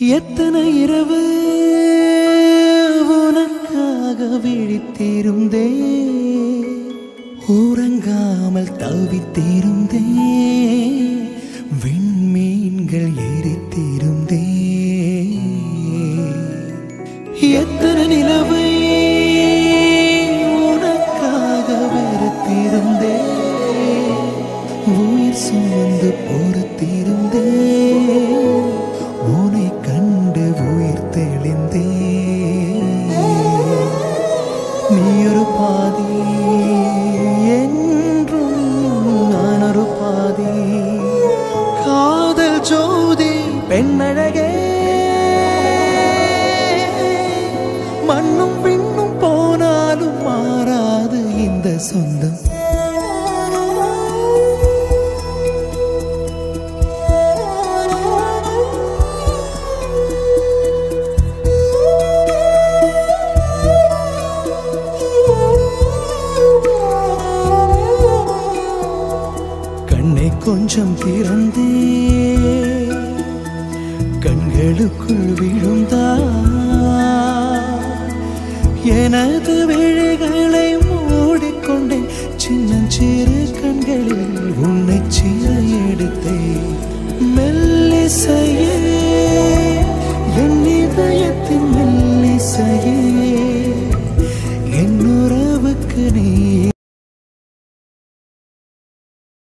எத்தனை இரவு உனக்காக விழித்திருந்தே உறங்காமல் தவித்திருந்தே விண்மீன்கள் எரித்திருந்தே எத்தனை நிலவை உனக்காக வெறுத்திருந்தே உயிர் சுமந்து பொறுத்திருந்தே உன்னை கண்டு உயிர் தெளிந்தே நீ ஒரு பாதி என்றும் நான் ஒரு பாதி காதல் ஜோதி பெண்ணழகே மண்ணும் விண்ணும் போனாலும் மாறாது இந்த சொந்தம் கண்ணை கொஞ்சம் திறந்தே கண்களுக்குள் விழுந்தா எனது விழிகளை மூடிக்கொண்டேன் சின்னஞ்சிறு கண்களில் உன்னை சீர எடுத்தேன் மெல்லிசையே என் இதயத்தின் மெல்லிசையே